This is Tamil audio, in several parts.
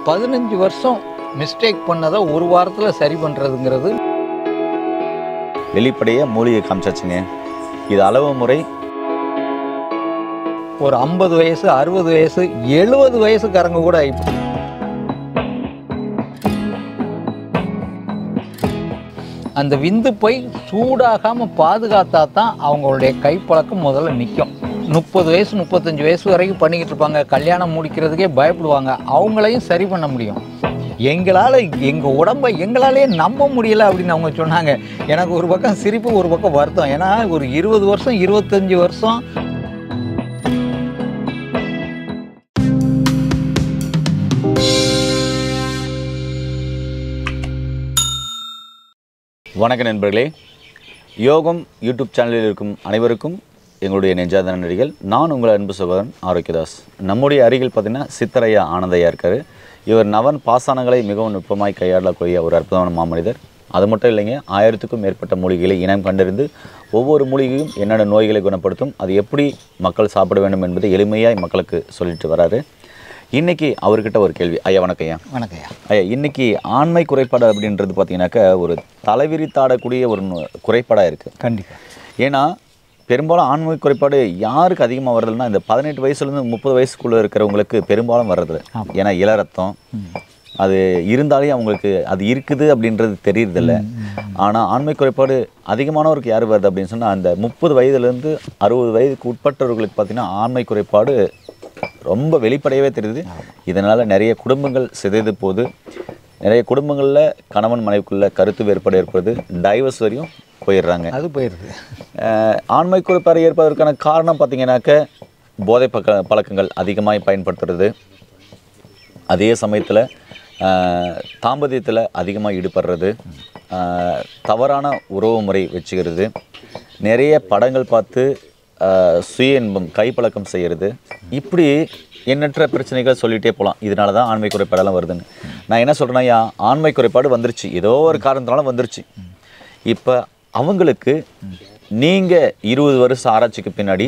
பதினஞ்சு வருஷம் மிஸ்டேக் பண்ணதை ஒரு வாரத்தில் சரி பண்ணுறதுங்கிறது வெளிப்படையாக மூலிகை காமிச்சாச்சுங்க இது அளவு முறை ஒரு ஐம்பது வயசு அறுபது வயசு எழுபது வயசுக்காரங்க கூட இப்போ அந்த விந்து போய் சூடாகாமல் பாதுகாத்தா தான் அவங்களுடைய கைப்பழக்கம் முதல்ல நிற்கும் முப்பது வயசு முப்பத்தஞ்சு வயசு வரைக்கும் பண்ணிக்கிட்டு இருப்பாங்க கல்யாணம் முடிக்கிறதுக்கே பயப்படுவாங்க அவங்களையும் சரி பண்ண முடியும் எங்களால் எங்கள் உடம்பை எங்களாலே நம்ப முடியல அப்படின்னு அவங்க சொன்னாங்க எனக்கு ஒரு பக்கம் சிரிப்பு ஒரு பக்கம் வருத்தம் ஏன்னா ஒரு இருபது வருஷம் இருபத்தஞ்சி வருஷம் வணக்க நண்பர்களே யோகம் யூடியூப் சேனலில் இருக்கும் அனைவருக்கும் எங்களுடைய நெஞ்சாத நன்றிகள் நான் உங்கள் அன்பு சகோதரன் ஆரோக்கியதாஸ் நம்முடைய அருகில் பார்த்தீங்கன்னா சித்தரையா ஆனந்தையா இருக்கார் இவர் நவன் பாசானங்களை மிகவும் நுட்பமாய் கையாளக்கூடிய ஒரு அற்புதமான மாமனிதர் அது மட்டும் இல்லைங்க ஆயிரத்துக்கும் மேற்பட்ட மூலிகைகளை இனம் கண்டறிந்து ஒவ்வொரு மூலிகையும் என்னென்ன நோய்களை குணப்படுத்தும் அது எப்படி மக்கள் சாப்பிட வேண்டும் என்பதை எளிமையாய் மக்களுக்கு சொல்லிட்டு வராரு இன்னைக்கு அவர்கிட்ட ஒரு கேள்வி ஐயா வணக்கம் ஐயா வணக்கம்யா ஐயா இன்னைக்கு ஆண்மை குறைபாடு அப்படின்றது பார்த்தீங்கன்னாக்கா ஒரு தலைவிரித்தாடக்கூடிய ஒரு நோ- குறைபாடாக இருக்குது கண்டிப்பாக ஏன்னா பெரும்பாலும் ஆண்மை குறைபாடு யாருக்கு அதிகமாக வர்றதுன்னா இந்த பதினெட்டு வயசுலேருந்து முப்பது வயசுக்குள்ளே இருக்கிறவங்களுக்கு பெரும்பாலும் வர்றது ஏன்னா இள ரத்தம் அது இருந்தாலே அவங்களுக்கு அது இருக்குது அப்படின்றது தெரியறதில்ல ஆனால் ஆண்மை குறைபாடு அதிகமானவருக்கு யார் வருது அப்படின்னு சொன்னால் அந்த முப்பது வயதுலேருந்து அறுபது வயதுக்கு உட்பட்டவர்களுக்கு பார்த்தீங்கன்னா ஆண்மை குறைபாடு ரொம்ப வெளிப்படையவே தெரியுது இதனால் நிறைய குடும்பங்கள் சிதைந்து போகுது நிறைய குடும்பங்களில் கணவன் மனைவிக்குள்ள கருத்து வேறுபாடு ஏற்படுது டைவர்ஸ் வரையும் போயிடுறாங்க அது போயிடுது அஹ் ஆண்மை குறைபாடு ஏற்பதற்கான காரணம் பார்த்தீங்கன்னாக்க போதை பக்க பழக்கங்கள் அதிகமாக பயன்படுத்துறது அதே சமயத்தில் தாம்பத்தியத்தில் அதிகமாக ஈடுபடுறது அஹ் தவறான உறவு முறை வச்சுக்கிறது நிறைய படங்கள் பார்த்து அஹ் சுய இன்பம் கைப்பழக்கம் செய்கிறது இப்படி எண்ணற்ற பிரச்சனைகள் சொல்லிகிட்டே போகலாம் இதனால தான் ஆண்மை குறைபாடெல்லாம் வருதுன்னு நான் என்ன சொல்கிறேன்னா யா ஆண்மை குறைபாடு வந்துருச்சு ஏதோ ஒரு காரணத்தினால வந்துருச்சு இப்போ அவங்களுக்கு நீங்கள் இருபது வருஷம் ஆராய்ச்சிக்கு பின்னாடி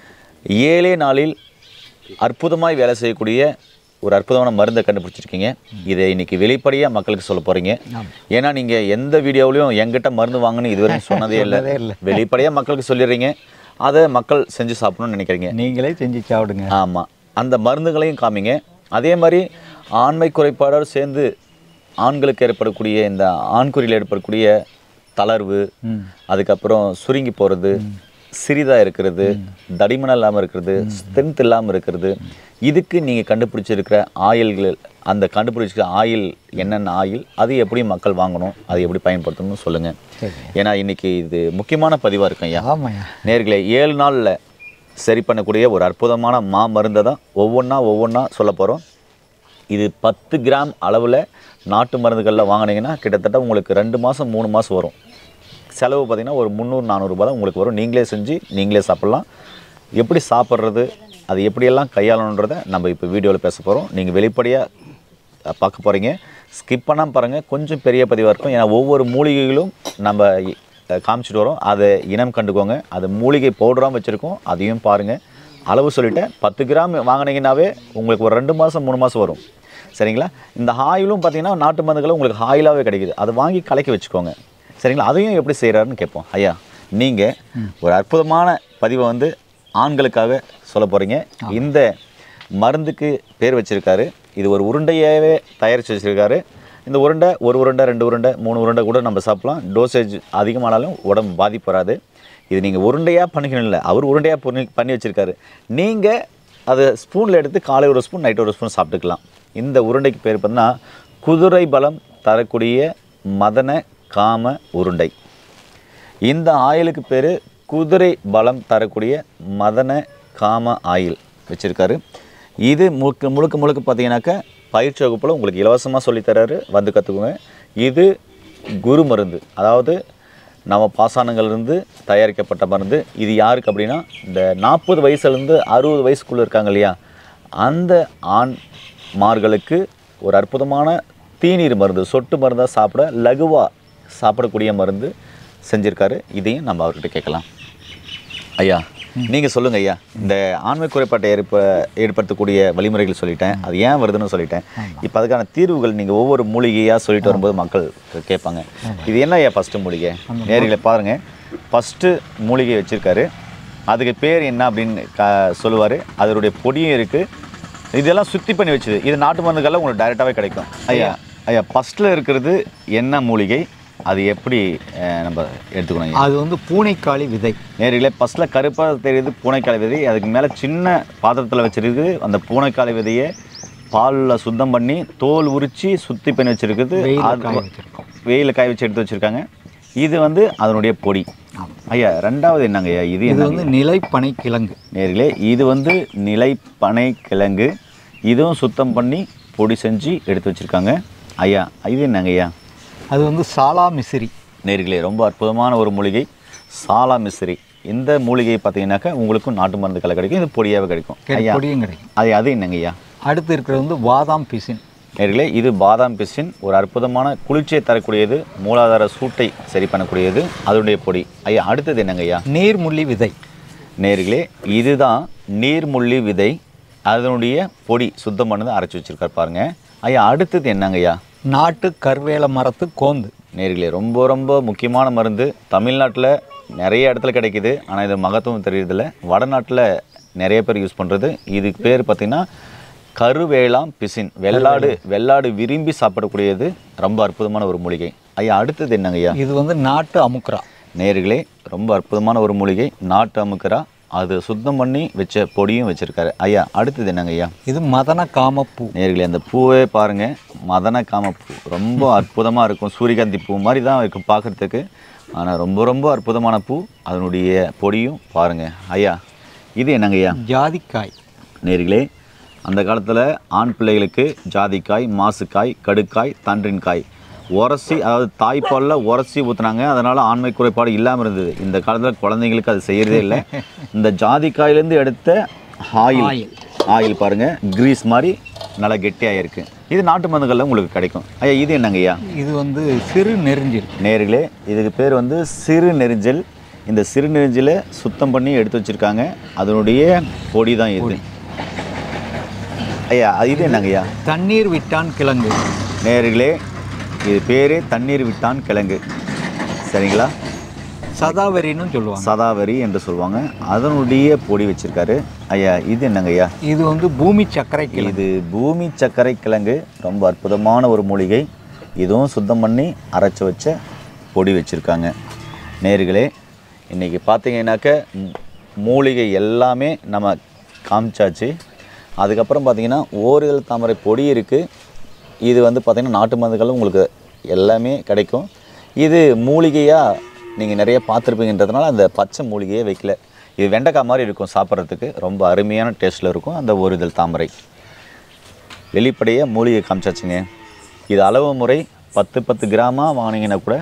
ஏழே நாளில் அற்புதமாய் வேலை செய்யக்கூடிய ஒரு அற்புதமான மருந்தை கண்டுபிடிச்சிருக்கீங்க இதை இன்னைக்கு வெளிப்படையாக மக்களுக்கு சொல்ல போகிறீங்க ஏன்னா நீங்கள் எந்த வீடியோவிலையும் எங்கிட்ட மருந்து வாங்கன்னு இதுவரையும் சொன்னதே இல்லை சொன்னதே இல்லை. வெளிப்படையாக மக்களுக்கு சொல்லிடுறீங்க அதை மக்கள் செஞ்சு சாப்பிடணும்னு நினைக்கிறீங்க நீங்களே செஞ்சு சாப்பிடுங்க ஆமாம் அந்த மருந்துகளையும் காமிங்க அதே மாதிரி ஆண்மை குறைபாடோடு சேர்ந்து ஆண்களுக்கு ஏற்படக்கூடிய இந்த ஆண்குறியில் ஏற்படக்கூடிய தளர்வு அதுக்கப்புறம் சுருங்கி போகிறது சிறிதாக இருக்கிறது தடிமனம் இல்லாமல் இருக்கிறது ஸ்ட்ரென்த் இல்லாமல் இருக்கிறது இதுக்கு நீங்கள் கண்டுபிடிச்சிருக்கிற ஆயில்கள் அந்த கண்டுபிடிச்சிருக்கிற ஆயில் என்னென்ன ஆயில் அது எப்படி மக்கள் வாங்கணும் அது எப்படி பயன்படுத்தணும்னு சொல்லுங்கள் சரி ஏன்னா இன்னைக்கு இது முக்கியமான பதிவாக இருக்கும் ஐயா ஆமாய்யா நேர்களே ஏழு நாளில் சரி பண்ணக்கூடிய ஒரு அற்புதமான மா மருந்தை தான் ஒவ்வொன்றா ஒவ்வொன்றா சொல்ல போகிறோம் இது பத்து கிராம் அளவில் நாட்டு மருந்துகளில் வாங்கினீங்கன்னா கிட்டத்தட்ட உங்களுக்கு ரெண்டு மாதம் மூணு மாதம் வரும் செலவு பார்த்திங்கன்னா ஒரு முந்நூறு நானூறுரூபா தான் உங்களுக்கு வரும் நீங்களே செஞ்சு நீங்களே சாப்பிட்லாம் எப்படி சாப்பிட்றது அது எப்படியெல்லாம் கையாளணுன்றதை நம்ம இப்போ வீடியோவில் பேச போகிறோம் நீங்கள் வெளிப்படையாக பார்க்க போகிறீங்க ஸ்கிப் பண்ணாமல் பாருங்கள் கொஞ்சம் பெரிய பதிவாக இருக்கும் ஏன்னா ஒவ்வொரு மூலிகைகளும் நம்ம அஹ், காமிச்சிட்டு வரோம் அதை இனம் கண்டுக்கோங்க அது மூலிகை பவுடராக வச்சுருக்கோம் அதையும் பாருங்கள் அளவு சொல்லிட்டேன் பத்து கிராம் வாங்கினீங்கன்னாவே உங்களுக்கு ஒரு ரெண்டு மாதம் மூணு மாதம் வரும் சரிங்களா இந்த ஆயிலும் பார்த்தீங்கன்னா நாட்டு மருந்துகளும் உங்களுக்கு ஆயிலாகவே கிடைக்குது அதை வாங்கி கலக்கி வச்சுக்கோங்க சரிங்களா அதையும் எப்படி செய்கிறாருன்னு கேட்போம் ஐயா நீங்கள் ஒரு அற்புதமான பதிவை வந்து ஆண்களுக்காக சொல்ல போகிறீங்க இந்த மருந்துக்கு பேர் வச்சிருக்காரு இது ஒரு உருண்டையாகவே தயாரித்து வச்சிருக்காரு இந்த உருண்டை ஒரு உருண்டை ரெண்டு உருண்டை மூணு உருண்டை கூட நம்ம சாப்பிட்லாம் டோசேஜ் அதிகமானாலும் உடம்பு பாதிப்பு வராது இது நீங்கள் உருண்டையாக பண்ணிக்கணும் இல்லை அவர் உருண்டையாக பண்ணி பண்ணி வச்சுருக்காரு நீங்கள் அதை ஸ்பூனில் எடுத்து காலை ஒரு ஸ்பூன் நைட் ஒரு ஸ்பூன் சாப்பிட்டுக்கலாம் இந்த உருண்டைக்கு பேர் பார்த்தீங்கன்னா குதிரை பலம் தரக்கூடிய மதன காம உருண்டை இந்த ஆயிலுக்கு பேர் குதிரை பலம் தரக்கூடிய மதன காம ஆயில் வச்சுருக்காரு இது முழுக்க முழுக்க முழுக்க பார்த்தீங்கன்னாக்கா பயிற்சி வகுப்பில் உங்களுக்கு இலவசமாக சொல்லித்தராரு வந்து கற்றுக்குங்க இது குரு மருந்து அதாவது நம்ம பாசானங்கள்லேருந்து தயாரிக்கப்பட்ட மருந்து இது யாருக்கு அப்படின்னா இந்த நாற்பது வயசுலேருந்து அறுபது வயசுக்குள்ளே இருக்காங்க இல்லையா அந்த ஆண்மார்களுக்கு ஒரு அற்புதமான தீநீர் மருந்து சொட்டு மருந்தாக சாப்பிட லகுவாக சாப்பிடக்கூடிய மருந்து செஞ்சுருக்காரு இதையும் நம்ம அவர்கிட்ட கேட்கலாம் ஐயா நீங்கள் சொல்லுங்க ஐயா இந்த ஆண்மை குறைபாட்டை ஏற்ப ஏற்படுத்தக்கூடிய வழிமுறைகள் சொல்லிட்டேன் அது ஏன் வருதுன்னு சொல்லிட்டேன் இப்போ அதுக்கான தீர்வுகள் நீங்கள் ஒவ்வொரு மூலிகையாக சொல்லிட்டு வரும்போது மக்கள் கேட்பாங்க இது என்ன ஐயா ஃபஸ்ட்டு மூலிகை நேரில் பாருங்கள் ஃபஸ்ட்டு மூலிகை வச்சுருக்காரு அதுக்கு பேர் என்ன அப்படின்னு க சொல்லுவார் அதனுடைய பொடியும் இருக்குது இதெல்லாம் சுத்தி பண்ணி வச்சது இது நாட்டு மருந்துகள்லாம் உங்களுக்கு டைரெக்டாகவே கிடைக்கும் ஐயா ஐயா ஃபஸ்ட்டில் இருக்கிறது என்ன மூலிகை அது எப்படி அஹ், நம்ம எடுத்துக்கணும் ஐயா அது வந்து பூனைக்காளி விதை நேரிலே ஃபஸ்ட்டில் கருப்பாக தெரியுது பூனைக்காளி விதை அதுக்கு மேலே சின்ன பாத்திரத்தில் வச்சிருக்கு அந்த பூனைக்காளி விதையை பாலில் சுத்தம் பண்ணி தோல் உரித்து சுத்தி பண்ணி வச்சிருக்குது வெயில்ல அது- காய வச்சிருக்கோம். வெயிலில் காய வச்சு எடுத்து வச்சுருக்காங்க இது வந்து அதனுடைய பொடி ஐயா ரெண்டாவது என்னங்க ஐயா இது இது என்ன வந்து நிலைப்பனை கிழங்கு நேர்களே இது வந்து நிலைப்பனை கிழங்கு இதுவும் சுத்தம் பண்ணி பொடி செஞ்சு எடுத்து வச்சுருக்காங்க ஐயா இது என்னங்க ஐயா அது வந்து சாலா மிசிறி நேர்களே ரொம்ப அற்புதமான ஒரு மூலிகை சாலா மிஸ்ரி இந்த மூலிகை பார்த்தீங்கன்னாக்கா உங்களுக்கும் நாட்டு மருந்து கலை கிடைக்கும் இது பொடியாகவே கிடைக்கும் ஐயா பொடியும் கிடைக்கும் அது அது என்னங்க ஐயா அடுத்து இருக்கிறது வந்து பாதாம் பிசின் நேர்களே இது பாதாம் பிசின் ஒரு அற்புதமான குளிர்ச்சியை தரக்கூடியது மூலாதார சூட்டை சரி பண்ணக்கூடியது அதனுடைய பொடி ஐயா அடுத்தது என்னங்க ஐயா நீர்முள்ளி விதை நேர்களே இதுதான் நீர்முள்ளி விதை அதனுடைய பொடி சுத்தம் பண்ணது அரைச்சி வச்சிருக்காரு பாருங்க ஐயா அடுத்தது என்னங்க ஐயா நாட்டு கருவேல மரத்து கோந்து நேர்களே ரொம்ப ரொம்ப முக்கியமான மருந்து தமிழ்நாட்டில் நிறைய இடத்துல கிடைக்குது ஆனால் இது மகத்துவம் தெரியறதில்ல வடநாட்டில் நிறைய பேர் யூஸ் பண்ணுறது இதுக்கு பேர் பார்த்திங்கன்னா கருவேளாம் பிசின் வெள்ளாடு வெள்ளாடு விரும்பி சாப்பிடக்கூடியது ரொம்ப அற்புதமான ஒரு மூலிகை ஐயா அடுத்தது என்னங்க ஐயா இது வந்து நாட்டு அமுக்ரா நேர்களே ரொம்ப அற்புதமான ஒரு மூலிகை நாட்டு அமுக்கரா அது சுத்தம் பண்ணி வச்ச பொடியும் வச்சுருக்காரு ஐயா அடுத்தது என்னங்க ஐயா இது மதன காமப்பூ நேர்களே அந்த பூவே பாருங்க மதன காம பூ ரொம்ப அற்புதமாக இருக்கும் சூரியகாந்தி பூ மாதிரி தான் இருக்கும் பார்க்குறதுக்கு ஆனால் ரொம்ப ரொம்ப அற்புதமான பூ அதனுடைய பொடியும் பாருங்க ஐயா இது என்னங்க ஐயா ஜாதிக்காய் நேர்களே அந்த காலத்தில் ஆண் பிள்ளைகளுக்கு ஜாதிக்காய் மாசுக்காய் கடுக்காய் தன்றின்காய் உரசி அதாவது தாய்ப்பாலில் உரசி ஊற்றுனாங்க அதனால் ஆண்மை குறைபாடு இல்லாமல் இருந்தது இந்த காலத்தில் குழந்தைங்களுக்கு அது செய்யறதே இல்லை இந்த ஜாதிக்காயிலேருந்து எடுத்த ஆயில் ஆயில். ஆயில் பாருங்கள் கிரீஸ் மாதிரி நல்லா கெட்டியாக இருக்கு இது நாட்டு மருந்துகளில் உங்களுக்கு கிடைக்கும் ஐயா இது என்னங்க ஐயா இது வந்து சிறு நெருஞ்சில் நேர்களே இதுக்கு பேர் வந்து சிறு நெரிஞ்சல் இந்த சிறு நெரிஞ்சலை சுத்தம் பண்ணி எடுத்து வச்சுருக்காங்க அதனுடைய பொடி தான் இது ஐயா இது என்னங்க ஐயா தண்ணீர் விட்டான் கிழங்கு நேர்களே இது பேரே தண்ணீர் விட்டான் கிழங்கு சரிங்களா சதாவரின்னு சொல்லுவாங்க சதாவரி என்று சொல்லுவாங்க அதனுடைய பொடி வச்சிருக்காரு ஐயா இது என்னங்க ஐயா இது வந்து பூமி சர்க்கரை கிழங்கு இது பூமி சர்க்கரை கிழங்கு ரொம்ப அற்புதமான ஒரு மூலிகை இதுவும் சுத்தம் பண்ணி அரைச்சி வச்ச பொடி வச்சுருக்காங்க நேர்களே இன்றைக்கி பார்த்தீங்கன்னாக்க மூ- மூலிகை எல்லாமே நம்ம காமிச்சாச்சு அதுக்கப்புறம் பார்த்தீங்கன்னா ஓரிதழ் தாமரை பொடி இருக்குது இது வந்து பார்த்திங்கன்னா நாட்டு மருந்துகளும் உங்களுக்கு எல்லாமே கிடைக்கும் இது மூலிகையாக நீங்கள் நிறைய பார்த்துருப்பீங்கன்றதுனால அந்த பச்சை மூலிகையே வைக்கல இது வெண்டைக்காய் மாதிரி இருக்கும் சாப்பிட்றதுக்கு ரொம்ப அருமையான டேஸ்ட்டில் இருக்கும் அந்த ஓரிதழ் தாமரை வெளிப்படையாக மூலிகை காமிச்சாச்சுங்க இது அளவு முறை பத்து பத்து கிராமாக வாங்கினீங்கன்னா கூட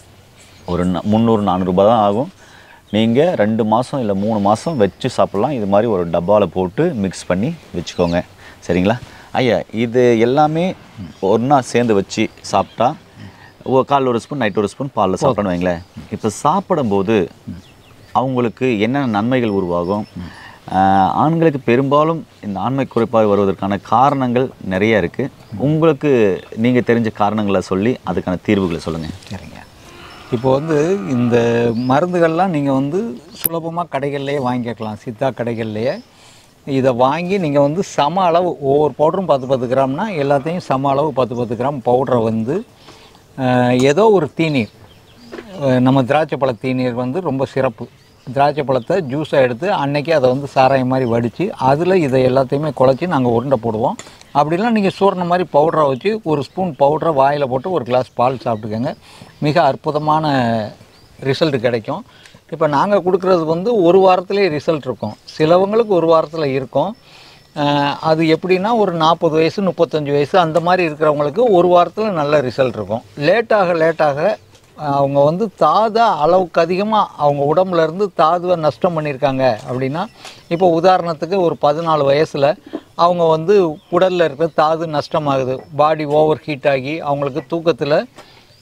ஒரு ந- முந்நூறு நானூறுரூபா தான் ஆகும் நீங்கள் ரெண்டு மாதம் இல்லை மூணு மாதம் வச்சு சாப்பிட்லாம் இது மாதிரி ஒரு டப்பாவில் போட்டு மிக்ஸ் பண்ணி வச்சுக்கோங்க சரிங்களா ஐயா இது எல்லாமே ஒன்றா சேர்ந்து வச்சு சாப்பிட்டா ஒரு காலைல ஒரு ஸ்பூன் நைட் ஒரு ஸ்பூன் பாலில் சாப்பிட்டோன்னு வைங்களேன் இப்போ சாப்பிடும்போது அவங்களுக்கு என்னென்ன நன்மைகள் உருவாகும் ஆஹ் ஆண்களுக்கு பெரும்பாலும் இந்த ஆண்மை குறைபாடு வருவதற்கான காரணங்கள் நிறைய இருக்குது உங்களுக்கு நீங்கள் தெரிஞ்ச காரணங்களை சொல்லி அதுக்கான தீர்வுகளை சொல்லுங்கள் சரிங்க இப்போ வந்து இந்த மருந்துகள்லாம் நீங்கள் வந்து சுலபமாக கடைகள்லேயே வாங்கிக்கலாம் சித்தா கடைகள்லேயே இதை வாங்கி நீங்கள் வந்து சம அளவு ஒவ்வொரு பவுடரும் பத்து பத்து கிராம்னா எல்லாத்தையும் சம அளவு பத்து பத்து கிராம் பவுடரை வந்து ஆஹ், ஏதோ ஒரு தீநீர் அஹ், நம்ம திராட்சை பழ தீநீர் வந்து ரொம்ப சிறப்பு திராட்சை பழத்தை ஜூஸாக எடுத்து அன்னைக்கு அதை வந்து சாராயம் மாதிரி வடித்து அதில் இதை எல்லாத்தையுமே குழச்சி நாங்கள் உருண்டை போடுவோம் அப்படிலாம் நீங்கள் சூரண மாதிரி பவுடரை வச்சு ஒரு ஸ்பூன் பவுடரை வாயில் போட்டு ஒரு கிளாஸ் பால் சாப்பிட்டுக்கோங்க மிக அற்புதமான ரிசல்ட் கிடைக்கும் இப்போ நாங்கள் கொடுக்குறது வந்து ஒரு வாரத்திலே ரிசல்ட் இருக்கும் சிலவங்களுக்கு ஒரு வாரத்தில் இருக்கும் அஹ் அது எப்படின்னா ஒரு நாற்பது வயசு முப்பத்தஞ்சு வயசு அந்த மாதிரி இருக்கிறவங்களுக்கு ஒரு வாரத்தில் நல்ல ரிசல்ட் இருக்கும் லேட்டாக லேட்டாக அஹ் அவங்க வந்து தாதை அளவுக்கு அதிகமாக அவங்க உடம்புல இருந்து தாதுவை நஷ்டம் பண்ணியிருக்காங்க அப்படின்னா இப்போ உதாரணத்துக்கு ஒரு பதினாலு வயசில் அவங்க வந்து உடலில் இருக்கிற தாது நஷ்டமாகுது பாடி ஓவர் ஹீட் ஆகி அவங்களுக்கு தூக்கத்தில்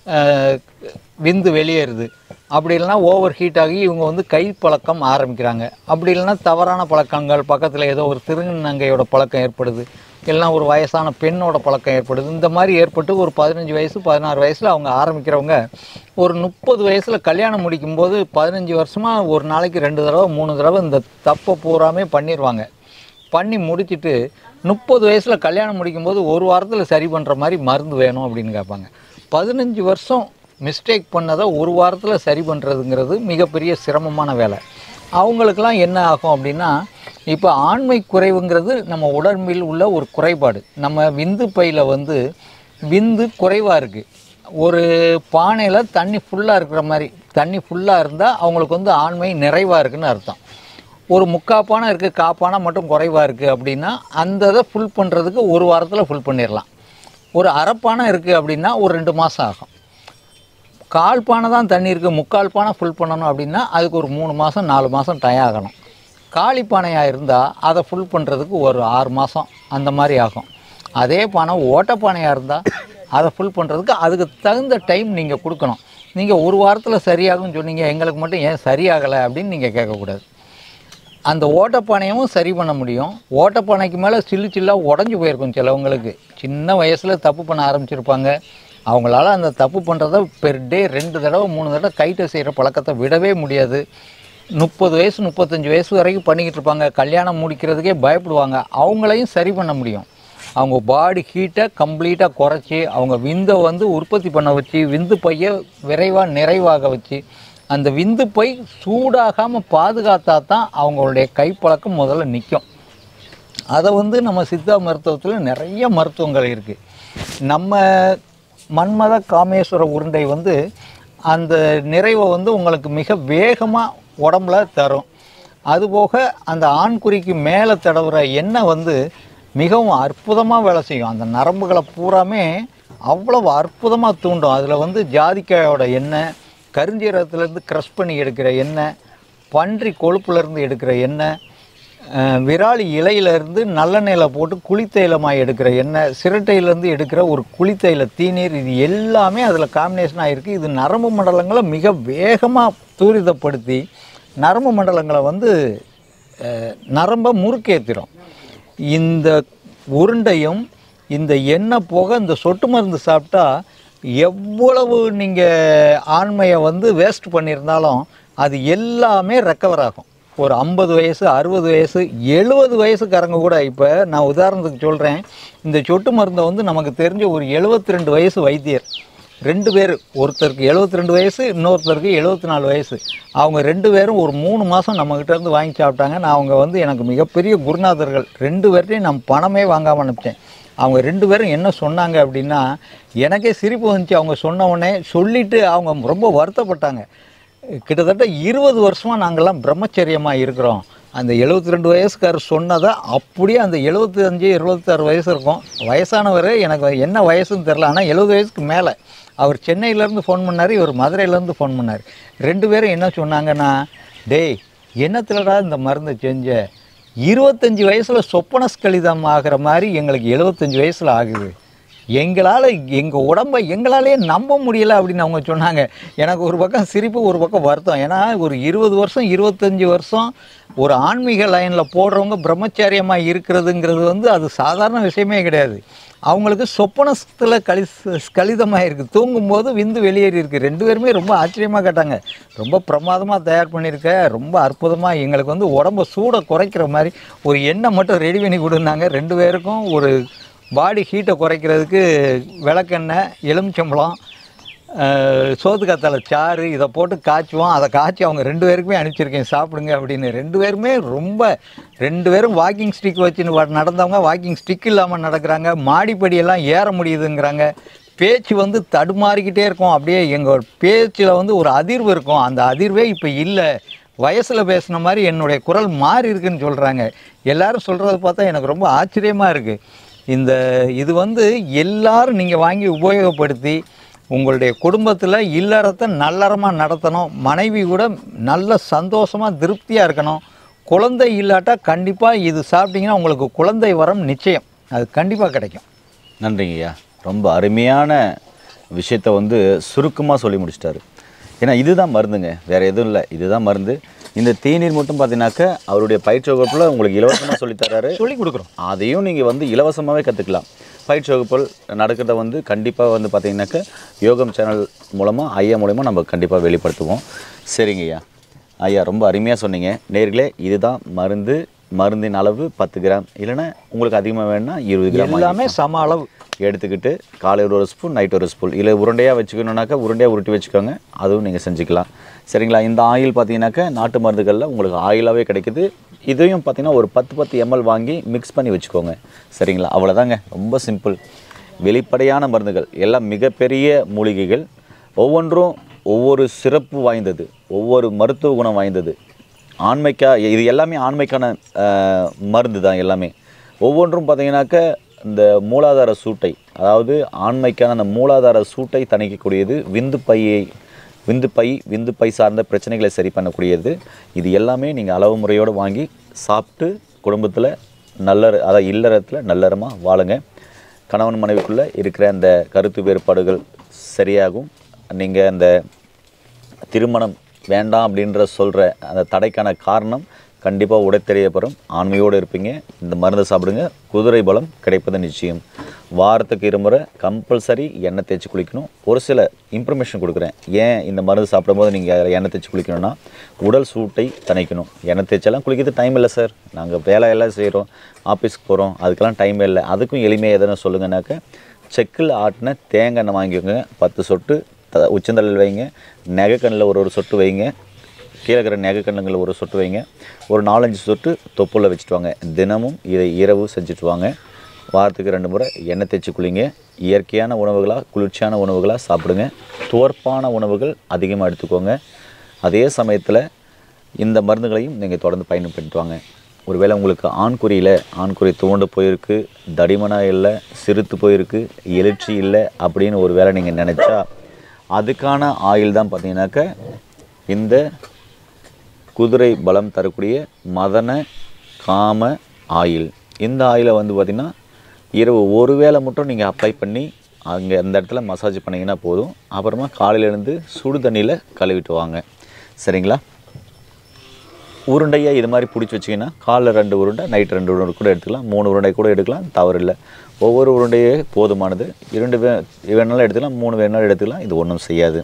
அஹ், விந்து வெளியேறுது அப்படி இல்லைன்னா ஓவர் ஹீட் ஆகி இவங்க வந்து கை பழக்கம் ஆரம்பிக்கிறாங்க அப்படி இல்லைன்னா தவறான பழக்கங்கள் பக்கத்தில் ஏதோ ஒரு திருநங்கையோட பழக்கம் ஏற்படுது இல்லைன்னா ஒரு வயசான பெண்ணோட பழக்கம் ஏற்படுது இந்த மாதிரி ஏற்பட்டு ஒரு பதினஞ்சு வயசு பதினாறு வயசில் அவங்க ஆரம்பிக்கிறவங்க ஒரு முப்பது வயசில் கல்யாணம் முடிக்கும்போது பதினஞ்சு வருஷமாக ஒரு நாளைக்கு ரெண்டு தடவை மூணு தடவை இந்த தப்பை பூராமே பண்ணிடுவாங்க பண்ணி முடிச்சிட்டு முப்பது வயசில் கல்யாணம் முடிக்கும்போது ஒரு வாரத்தில் சரி பண்ணுற மாதிரி மருந்து வேணும் அப்படின்னு கேட்பாங்க பதினஞ்சு வருஷம் மிஸ்டேக் பண்ணதை ஒரு வாரத்தில் சரி பண்ணுறதுங்கிறது மிகப்பெரிய சிரமமான வேலை அவங்களுக்கெல்லாம் என்ன ஆகும் அப்படின்னா இப்போ ஆண்மை குறைவுங்கிறது நம்ம உடம்பில் உள்ள ஒரு குறைபாடு நம்ம விந்து பையில் வந்து விந்து குறைவாக இருக்குது ஒரு பானையில் தண்ணி ஃபுல்லாக இருக்கிற மாதிரி தண்ணி ஃபுல்லாக இருந்தால் அவங்களுக்கு வந்து ஆண்மை நிறைவாக இருக்குன்னு அர்த்தம் ஒரு முக்காப்பானை இருக்குது காப்பானை மட்டும் குறைவாக இருக்குது அப்படின்னா அந்த இதை ஃபுல் பண்ணுறதுக்கு ஒரு வாரத்தில் ஃபுல் பண்ணிடலாம் ஒரு அரைப்பானை இருக்குது அப்படின்னா ஒரு ரெண்டு மாதம் ஆகும் கால் பானை தான் தண்ணி இருக்குது முக்கால் பானை ஃபுல் பண்ணணும் அப்படின்னா அதுக்கு ஒரு மூணு மாதம் நாலு மாதம் டயம் ஆகணும் காலி பானையாக இருந்தால் அதை ஃபுல் பண்ணுறதுக்கு ஒரு ஆறு மாதம் அந்த மாதிரி ஆகும் அதே பானை ஓட்டப்பானையாக இருந்தால் அதை ஃபுல் பண்ணுறதுக்கு அதுக்கு தகுந்த டைம் நீங்கள் கொடுக்கணும் நீங்கள் ஒரு வாரத்தில் சரியாகும்னு சொன்னீங்க எங்களுக்கு மட்டும் ஏன் சரியாகலை அப்படின்னு நீங்கள் கேட்கக்கூடாது அந்த ஓட்டப்பானையும் சரி பண்ண முடியும் ஓட்டப்பானைக்கு மேலே சில்லு சில்லாக உடஞ்சி போயிருக்கும் சிலவங்களுக்கு சின்ன வயசில் தப்பு பண்ண ஆரம்பிச்சிருப்பாங்க அவங்களால அந்த தப்பு பண்ணுறத பெர் டே ரெண்டு தடவை மூணு தடவை கைட்டை செய்கிற பழக்கத்தை விடவே முடியாது முப்பது வயசு முப்பத்தஞ்சு வயசு வரைக்கும் பண்ணிக்கிட்டு இருப்பாங்க கல்யாணம் முடிக்கிறதுக்கே பயப்படுவாங்க அவங்களையும் சரி பண்ண முடியும் அவங்க பாடி ஹீட்டை கம்ப்ளீட்டாக குறைச்சி அவங்க விந்தை வந்து உற்பத்தி பண்ண வச்சு விந்து பையை விரைவாக நிறைவாக வச்சு அந்த விந்து பை சூடாகாமல் பாதுகாத்தா தான் அவங்களுடைய கைப்பழக்கம் முதல்ல நிற்கும் அதை வந்து நம்ம சித்தா மருத்துவத்தில் நிறைய மருத்துவங்கள் இருக்குது நம்ம மன்மத காமேஸ்வர உருண்டை வந்து அந்த நிறைவை வந்து உங்களுக்கு மிக வேகமாக உடம்புல தரும் அதுபோக அந்த ஆண்குறிக்கு மேலே தடவுற எண்ணெய் வந்து மிகவும் அற்புதமாக வேலை செய்யும் அந்த நரம்புகளை பூராமே அவ்வளவு அற்புதமாக தூண்டும் அதில் வந்து ஜாதிக்காயோட எண்ணெய் கருஞ்சீரகத்துலேருந்து க்ரஷ் பண்ணி எடுக்கிற எண்ணெய் பன்றி கொழுப்புலேருந்து எடுக்கிற எண்ணெய் அஹ், விராலி இலையிலேருந்து நல்லெண்ணெயில் போட்டு குளித்தைலமாக எடுக்கிற எண்ணெய் சிரட்டையிலேருந்து எடுக்கிற ஒரு குளித்தைல தீநீர் இது எல்லாமே அதில் காம்பினேஷனாக இருக்குது இது நரம்பு மண்டலங்களை மிக வேகமாக தூரிதப்படுத்தி நரம்பு மண்டலங்களை வந்து அஹ், நரம்பை முறுக்கேற்றிடும் இந்த உருண்டையும் இந்த எண்ணெய் போக இந்த சொட்டு மருந்து சாப்பிட்டா எவ்வளவு நீங்கள் ஆண்மையை வந்து வேஸ்ட் பண்ணியிருந்தாலும் அது எல்லாமே ரெக்கவர் ஆகும் ஒரு ஐம்பது வயசு அறுபது வயசு எழுபது வயசுக்காரங்க கூட இப்போ நான் உதாரணத்துக்கு சொல்கிறேன் இந்த சொட்டு மருந்தை வந்து நமக்கு தெரிஞ்ச ஒரு 72 ரெண்டு வயசு வைத்தியர் ரெண்டு பேர் ஒருத்தருக்கு 72 ரெண்டு வயசு இன்னொருத்தருக்கு 74 நாலு வயசு அவங்க ரெண்டு பேரும் ஒரு மூணு மாதம் நம்மக்கிட்ட இருந்து வாங்கி சாப்பிட்டாங்க நான் அவங்க வந்து எனக்கு மிகப்பெரிய குருநாதர்கள் ரெண்டு பேர்ட்டையும் நான் பணமே வாங்காமல் அனுப்பிச்சேன் அவங்க ரெண்டு பேரும் என்ன சொன்னாங்க அப்படின்னா எனக்கே சிரிப்பு வந்துச்சு அவங்க சொன்ன உடனே சொல்லிவிட்டு அவங்க ரொம்ப வருத்தப்பட்டாங்க கிட்டத்தட்ட இருபது வருஷமாக நாங்கள்லாம் பிரம்மச்சரியமாக இருக்கிறோம் அந்த 72 ரெண்டு வயசுக்காரர் சொன்னதை அப்படியே அந்த எழுபத்தஞ்சு இருபத்தாறு வயசு இருக்கும் வயசானவர் எனக்கு என்ன வயசுன்னு தெரில ஆனால் எழுபது வயசுக்கு மேலே அவர் சென்னையிலேருந்து ஃபோன் பண்ணார் இவர் மதுரையிலேருந்து ஃபோன் பண்ணார் ரெண்டு பேரும் என்ன சொன்னாங்கன்னா டேய் என்னத்துலடா இந்த மருந்து செஞ்ச இருபத்தஞ்சி வயசில் சொப்பனஸ் கலிதம் ஆகிற மாதிரி எங்களுக்கு எழுபத்தஞ்சி வயசில் ஆகுது எங்களால் எங்கள் உடம்பை எங்களாலே நம்ப முடியல அப்படின்னு அவங்க சொன்னாங்க எனக்கு ஒரு பக்கம் சிரிப்பு ஒரு பக்கம் வருத்தம் ஏன்னா ஒரு இருபது வருஷம் இருபத்தஞ்சி வருஷம் ஒரு ஆன்மீக லைனில் போடுறவங்க பிரம்மச்சாரியமாக இருக்கிறதுங்கிறது வந்து அது சாதாரண விஷயமே கிடையாது அவங்களுக்கு சொப்பனத்தில் கலி ஸ்கலிதமாக இருக்குது தூங்கும்போது விந்து வெளியேறி இருக்குது ரெண்டு பேருமே ரொம்ப ஆச்சரியமாக கேட்டாங்க ரொம்ப பிரமாதமாக தயார் பண்ணியிருக்க ரொம்ப அற்புதமாக எங்களுக்கு வந்து உடம்ப சூடை குறைக்கிற மாதிரி ஒரு எண்ணெய் மட்டும் ரெடி பண்ணி கொடுனாங்க ரெண்டு பேருக்கும் ஒரு பாடி ஹீட்டை குறைக்கிறதுக்கு விளக்கெண்ணெய் எலுமிச்சம்பழம் அஹ், சோத்துக்கத்தாழை சாறு இதை போட்டு காய்ச்சுவோம் அதை காய்ச்சி அவங்க ரெண்டு பேருக்குமே அனுப்பிச்சிருக்கேன் சாப்பிடுங்க அப்படின்னு ரெண்டு பேருமே ரொம்ப ரெண்டு பேரும் வாக்கிங் ஸ்டிக் வச்சுன்னு வ- நடந்தவங்க வாக்கிங் ஸ்டிக் இல்லாமல் நடக்கிறாங்க மாடிப்படியெல்லாம் ஏற முடியுதுங்கிறாங்க பேச்சு வந்து தடுமாறிக்கிட்டே இருக்கும் அப்படியே எங்கள் பேச்சில் வந்து ஒரு அதிர்வு இருக்கும் அந்த அதிர்வே இப்போ இல்லை வயசில் பேசின மாதிரி என்னுடைய குரல் மாறி இருக்குன்னு சொல்கிறாங்க எல்லாரும் சொல்கிறத பார்த்தா எனக்கு ரொம்ப ஆச்சரியமாக இருக்குது இந்த இது வந்து எல்லாரும் நீங்கள் வாங்கி உபயோகப்படுத்தி உங்களுடைய குடும்பத்தில் இல்லறத்தை நல்லறமாக நடத்தணும் மனைவி கூட நல்ல சந்தோஷமாக திருப்தியாக இருக்கணும் குழந்தை இல்லாட்டா கண்டிப்பாக இது சாப்பிட்டீங்கன்னா உங்களுக்கு குழந்தை வரம் நிச்சயம் அது கண்டிப்பாக கிடைக்கும் நன்றிங்க ஐயா ரொம்ப அருமையான விஷயத்தை வந்து சுருக்கமாக சொல்லி முடிச்சிட்டாரு ஏன்னா இதுதான் மருந்துங்க வேறு எதுவும் இல்லை இதுதான் மருந்து இந்த தேநீர் மட்டும் பார்த்தீங்கன்னாக்க அவருடைய பயிற்சி வகுப்பில் உங்களுக்கு இலவசமாக சொல்லித்தராரு சொல்லி கொடுக்குறோம் அதையும் நீங்கள் வந்து இலவசமாகவே கற்றுக்கலாம் பயிற்சி வகுப்புகள் நடக்கிறத வந்து கண்டிப்பாக வந்து பார்த்தீங்கன்னாக்க யோகம் சேனல் மூலமாக ஐயா மூலமாக நம்ம கண்டிப்பாக வெளிப்படுத்துவோம் சரிங்க ஐயா ஐயா ரொம்ப அருமையாக சொன்னீங்க நேர்களே இதுதான் மருந்து மருந்தின் அளவு பத்து கிராம் இல்லைன்னா உங்களுக்கு அதிகமாக வேணும்னா இருபது கிராம் எல்லாமே சம அளவு எடுத்துக்கிட்டு காலையில் ஒரு ஸ்பூன் நைட் ஒரு ஸ்பூன் இல்லை உருண்டையாக வச்சுக்கணுன்னாக்கா உருண்டையாக உருட்டி வச்சுக்கோங்க அதுவும் நீங்கள் செஞ்சுக்கலாம் சரிங்களா இந்த ஆயில் பார்த்தீங்கன்னாக்கா நாட்டு மருந்துகளில் உங்களுக்கு ஆயிலாகவே கிடைக்குது இதையும் பார்த்தீங்கன்னா ஒரு பத்து பத்து எம்எல் வாங்கி மிக்ஸ் பண்ணி வச்சுக்கோங்க சரிங்களா அவ்வளோதாங்க ரொம்ப சிம்பிள் வெளிப்படையான மருந்துகள் எல்லாம் மிகப்பெரிய மூலிகைகள் ஒவ்வொன்றும் ஒவ்வொரு சிறப்பு வாய்ந்தது ஒவ்வொரு மருத்துவ குணம் வாய்ந்தது ஆண்மைக்கா இது எல்லாமே ஆண்மைக்கான அஹ், மருந்து தான் எல்லாமே ஒவ்வொன்றும் பார்த்தீங்கன்னாக்க இந்த மூலாதார சூட்டை அதாவது ஆண்மைக்கான அந்த மூலாதார சூட்டை தணிக்கக்கூடியது விந்து பையை விந்து பை விந்து பை சார்ந்த பிரச்சனைகளை சரி பண்ணக்கூடியது இது எல்லாமே நீங்கள் அளவு முறையோடு வாங்கி சாப்பிட்டு குடும்பத்தில் நல்ல அதாவது இல்லறத்தில் நல்லறமாக வாழுங்க கணவன் மனைவிக்குள்ளே இருக்கிற அந்த கருத்து வேறுபாடுகள் சரியாகும் நீங்கள் அந்த திருமணம் வேண்டாம் அப்படின்ற சொல்கிற அந்த தடைக்கான காரணம் கண்டிப்பாக உடைத்தெறியப்படும் ஆண்மையோடு இருப்பீங்க இந்த மருந்து சாப்பிடுங்க குதிரை பலம் கிடைப்பது நிச்சயம் வாரத்துக்கு இருமுறை கம்பல்சரி எண்ணெய் தேய்ச்சி குளிக்கணும் ஒரு சில இன்ஃபர்மேஷன் கொடுக்குறேன் ஏன் இந்த மருந்து சாப்பிடும்போது நீங்கள் எண்ணெய் தேய்ச்சி குளிக்கணும்னா உடல் சூட்டை தணிக்கணும் எண்ணெய் தேய்ச்செல்லாம் குளிக்கிறது டைம் இல்லை சார் நாங்கள் வேலையெல்லாம் செய்கிறோம் ஆஃபீஸ்க்கு போகிறோம் அதுக்கெல்லாம் டைம் இல்லை அதுக்கும் எளிமையாக எதனா சொல்லுங்கன்னாக்க செக்கில் ஆட்டின தேங்காய் எண்ணெய் வாங்கிக்கோங்க பத்து சொட்டு த உச்சந்தலையில் வைங்க நெகக்கண்ணில் ஒரு ஒரு சொட்டு வைங்க கீழே இருக்கிற நெகக்கண்ணுங்களில் ஒரு சொட்டு வைங்க ஒரு நாலஞ்சு சொட்டு தொப்புல வச்சுட்டு வாங்க தினமும் இதை இரவு செஞ்சுட்டு வாங்க வாரத்துக்கு ரெண்டு முறை எண்ணெய் தேய்ச்சி குளிங்க இயற்கையான உணவுகளாக குளிர்ச்சியான உணவுகளாக சாப்பிடுங்க துவர்ப்பான உணவுகள் அதிகமாக எடுத்துக்கோங்க அதே சமயத்தில் இந்த மருந்துகளையும் நீங்கள் தொடர்ந்து பயன்படுத்திட்டு வாங்க ஒருவேளை உங்களுக்கு ஆண்குறியில் ஆண்குறி துவண்டு போயிருக்கு தடிமனாக இல்லை சிறுத்து போயிருக்கு எழுச்சி இல்லை அப்படின்னு ஒரு வேளை நீங்கள் நினச்சா அதுக்கான ஆயில் தான் பார்த்தீங்கன்னாக்க இந்த குதிரை பலம் தரக்கூடிய மதன காம ஆயில் இந்த ஆயிலை வந்து பார்த்திங்கன்னா இரவு ஒரு வேளை மட்டும் நீங்கள் அப்ளை பண்ணி அங்கே அந்த இடத்துல மசாஜ் பண்ணிங்கன்னா போதும் அப்புறமா காலையில இருந்து சுடு தண்ணியில் கழுவிட்டு வாங்க சரிங்களா உருண்டையாக இது மாதிரி பிடிச்சி வச்சிங்கன்னா காலைல ரெண்டு உருண்டை நைட் ரெண்டு உருண்டை கூட எடுத்துக்கலாம் மூணு உருண்டை கூட எடுக்கலாம் தவறு இல்லை ஒவ்வொரு உருண்டையே போதுமானது இரண்டு வே வேணாலும் எடுத்துக்கலாம் மூணு வேணாலும் எடுத்துக்கலாம் இது ஒன்றும் செய்யாது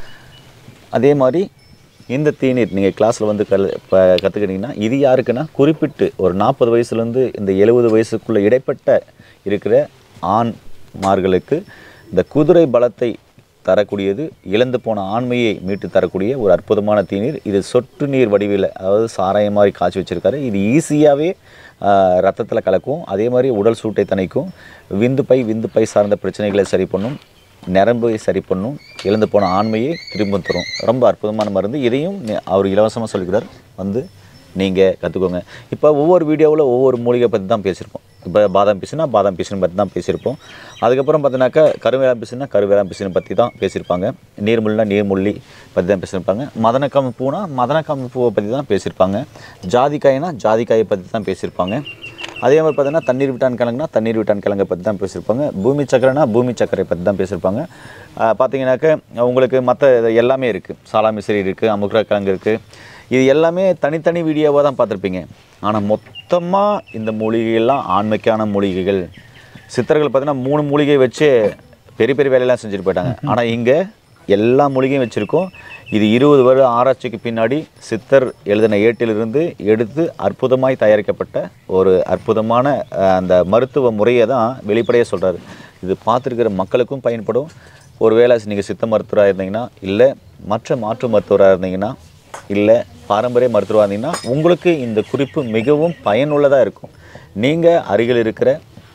அதே மாதிரி இந்த தேநீர் நீங்கள் கிளாஸில் வந்து கல் இப்போ கற்றுக்கிட்டிங்கன்னா இது யாருக்குன்னா குறிப்பிட்டு ஒரு நாற்பது வயசுலேருந்து இந்த எழுபது வயசுக்குள்ளே இடைப்பட்ட இருக்கிற ஆண்மார்களுக்கு இந்த குதிரை பலத்தை தரக்கூடியது இழந்து போன ஆண்மையை மீட்டு தரக்கூடிய ஒரு அற்புதமான தேநீர் இது சொட்டு நீர் வடிவில் அதாவது சாராயம் மாதிரி காய்ச்சி வச்சுருக்காரு இது ஈஸியாகவே ரத்தத்தில் கலக்கும் அதே மாதிரி உடல் சூட்டை தணிக்கும் விந்து பை விந்து பை சார்ந்த பிரச்சனைகளை சரி பண்ணும் நரம்பை சரி பண்ணும் இழந்து போன ஆண்மையை திரும்ப தரும் ரொம்ப அற்புதமான மருந்து இதையும் நி- அவர் இலவசமாக சொல்லிக்கிறார் வந்து நீங்கள் கற்றுக்கோங்க இப்போ ஒவ்வொரு வீடியோவில் ஒவ்வொரு மூலிகை பற்றி தான் பேசியிருப்போம் இப்போ பாதாம் பிசுனா பாதாம் பிசுன்னு பற்றி தான் பேசியிருப்போம் அதுக்கப்புறம் பார்த்தீங்கன்னாக்கா கருவேலம் பிசுனா கருவேலம் பிசுனை பற்றி தான் பேசியிருப்பாங்க நீர்முள்ளினா நீர்முள்ளி பற்றி தான் பேசியிருப்பாங்க மதனக்காம பூனா மதனக்காம பூவை பற்றி தான் பேசியிருப்பாங்க ஜாதிக்காய்னா ஜாதிக்காயை பற்றி தான் பேசியிருப்பாங்க அதே மாதிரி பார்த்தீங்கன்னா தண்ணீர் விட்டான் கிழங்குனா தண்ணீர் விட்டான் கிழங்கை பற்றி தான் பேசியிருப்பாங்க பூமி சக்கரைனா பூமி சக்கரை பற்றி தான் பேசியிருப்பாங்க ஆஹ் பார்த்தீங்கன்னாக்க உங்களுக்கு மற்ற எல்லாமே இருக்குது சாலாமிசரி இருக்குது அமுக்ரா கிழங்கு இருக்குது இது எல்லாமே தனித்தனி வீடியோவாக தான் பார்த்துருப்பீங்க ஆனால் மொத்தமாக இந்த மூலிகைகள்லாம் ஆண்மைக்கான மூலிகைகள் சித்தர்கள் பார்த்தீங்கன்னா மூணு மூலிகை வச்சு பெரிய பெரிய வேலையெல்லாம் செஞ்சுட்டு போயிட்டாங்க ஆனால் இங்கே எல்லா மூலிகையும் வச்சுருக்கோம் இது இருபது வருட ஆராய்ச்சிக்கு பின்னாடி சித்தர் எழுதின ஏட்டிலிருந்து எடுத்து அற்புதமாய் தயாரிக்கப்பட்ட ஒரு அற்புதமான அஹ், அந்த மருத்துவ முறையை தான் வெளிப்படையாக சொல்கிறாரு இது பார்த்துருக்கிற மக்களுக்கும் பயன்படும் ஒருவேளை நீங்கள் சித்த மருத்துவராக இருந்தீங்கன்னா இல்லை மற்ற மாற்று மருத்துவராக இருந்தீங்கன்னா இல்லை பாரம்பரிய மருத்துவராக இருந்தீங்கன்னா உங்களுக்கு இந்த குறிப்பு மிகவும் பயனுள்ளதாக இருக்கும் நீங்கள் அருகில் இருக்கிற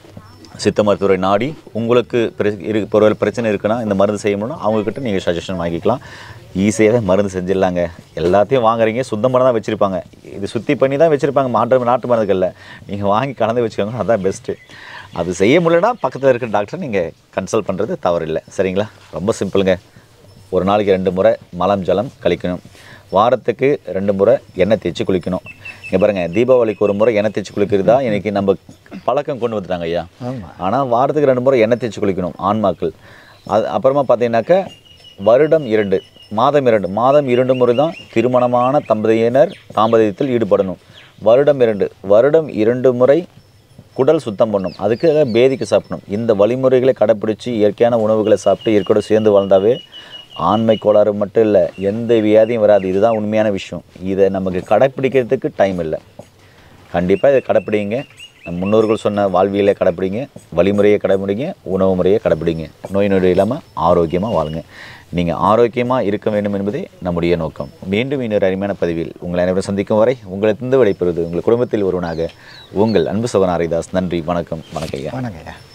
சித்த மருத்துவரை நாடி உங்களுக்கு பிர- இரு ஒருவேளை பிரச்சனை இருக்குன்னா இந்த மருந்து செய்யணும்னா அவங்கக்கிட்ட நீங்கள் சஜஷன் வாங்கிக்கலாம் ஈஸியாகவே மருந்து செஞ்சிடலாங்க எல்லாத்தையும் வாங்குறீங்க சுத்தமாக தான் வச்சுருப்பாங்க இது சுத்தி பண்ணி தான் வச்சுருப்பாங்க மாற்று நாட்டு மருந்துகளில் நீங்கள் வாங்கி கலந்து வச்சுக்கோங்க அதுதான் பெஸ்ட்டு அது செய்ய முடியலன்னா பக்கத்தில் இருக்கிற டாக்டரை நீங்கள் கன்சல்ட் பண்ணுறது தவறில்லை சரிங்களா ரொம்ப சிம்பிளுங்க ஒரு நாளைக்கு ரெண்டு முறை மலம் ஜலம் கழிக்கணும் வாரத்துக்கு ரெண்டு முறை எண்ணெய் தேய்ச்சி குளிக்கணும் இங்கே பாருங்கள் தீபாவளிக்கு ஒரு முறை எண்ணெய் தேய்ச்சி குளிக்கிறதா இன்னைக்கு நம்ம பழக்கம் கொண்டு வந்துட்டாங்க ஐயா ஆமாம் ஆனால் வாரத்துக்கு ரெண்டு முறை எண்ணெய் தேய்ச்சி குளிக்கணும் ஆண்மாக்கள் அது அப்புறமா பார்த்தீங்கன்னாக்கா வருடம் இரண்டு மாதம் இரண்டு மாதம் இரண்டு முறை தான் திருமணமான தம்பதியினர் தாம்பதியத்தில் ஈடுபடணும் வருடம் இரண்டு வருடம் இரண்டு முறை குடல் சுத்தம் பண்ணும் அதுக்காக பேதிக்கு சாப்பிடணும் இந்த வழிமுறைகளை கடைப்பிடிச்சு இயற்கையான உணவுகளை சாப்பிட்டு இயற்கையோட சேர்ந்து வாழ்ந்தாவே ஆண்மை கோளாறு மட்டும் இல்லை எந்த வியாதியும் வராது இதுதான் உண்மையான விஷயம் இதை நமக்கு கடைப்பிடிக்கிறதுக்கு டைம் இல்லை கண்டிப்பாக இதை கடைப்பிடிங்க நம் முன்னோர்கள் சொன்ன வாழ்வியலை கடைப்பிடிங்க வழிமுறையை கடைப்பிடிங்க உணவு முறையை கடைப்பிடிங்க நோய் நொடி இல்லாமல் ஆரோக்கியமாக வாழுங்க நீங்கள் ஆரோக்கியமாக இருக்க வேண்டும் என்பதே நம்முடைய நோக்கம் மீண்டும் இன்னொரு அருமையான பதிவில் உங்களை அனைவரும் சந்திக்கும் வரை உங்களிடத்திலிருந்து விடைபெறுவது உங்கள் குடும்பத்தில் ஒருவனாக உங்கள் அன்பு சகோதரன் ஹரிதாஸ் நன்றி வணக்கம் வணக்கம் ஐயா வணக்கம்